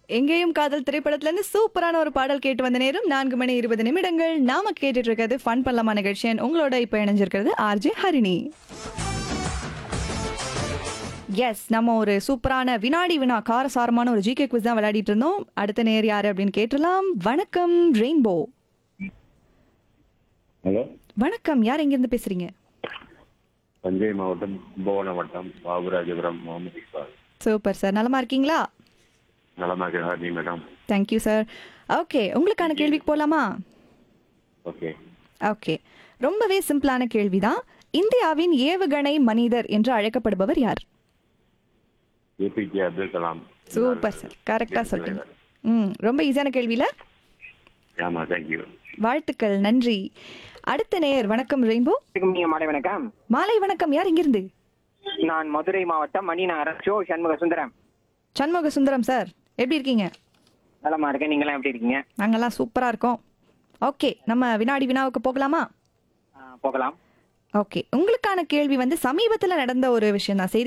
எங்கேயும் காதல் திரைப்படத்துல இருந்து சூப்பரான ஒரு பாடல் கேட்டு வந்த நேரம் நான்கு மணி இருபது நிமிடங்கள் நாம கேட்டுட்டு இருக்கிறது ஃபன் பண்ணலாமா நிகழ்ச்சி உங்களோட இப்ப இணைஞ்சிருக்கிறது ஆர்ஜே ஹரிணி எஸ் நம்ம ஒரு சூப்பரான வினாடி வினா காரசாரமான ஒரு ஜிகே குவிஸ் தான் விளையாடிட்டு இருந்தோம் அடுத்த நேர் யாரு அப்படின்னு கேட்டலாம் வணக்கம் ரெயின்போ ஹலோ வணக்கம் யார் எங்கிருந்து பேசுறீங்க தஞ்சை மாவட்டம் கும்பகோணம் வட்டம் பாபுராஜபுரம் முகமது இக்பால் சூப்பர் சார் நலமா இருக்கீங்களா நலமா இருக்கிறா நீ மேடம் தேங்க்யூ சார் ஓகே உங்களுக்கான கேள்விக்கு போலாமா ஓகே ஓகே ரொம்பவே சிம்பிளான கேள்விதான் இந்தியாவின் ஏவுகணை மனிதர் என்று அழைக்கப்படுபவர் யார் APJ Abdul Kalam super sir கரெக்டா சொல்றீங்க ம் ரொம்ப ஈஸியான கேள்வியில ஆமா தேங்க்யூ வாழ்த்துக்கள் நன்றி அடுத்த நேயர் வணக்கம் ரெயின்போ வணக்கம் நீங்க மாலை வணக்கம் மாலை வணக்கம் யார் இங்கிருந்து நான் மதுரை மாவட்டம் மணிநகரம் ஷோ சண்முக சுந்தரம் சண்முக சுந்தரம் சார் எப்படி இருக்கீங்க நலமா இருக்கேன் நீங்களாம் எப்படி இருக்கீங்க நாங்கெல்லாம் சூப்பரா இருக்கோம் ஓகே நம்ம வினாடி வினாவுக்கு போகலாமா ஆ, போகலாம் ஓகே உங்களுக்கான கேள்வி வந்து சமீபத்தில் நடந்த ஒரு விஷயம் தான் செய்தி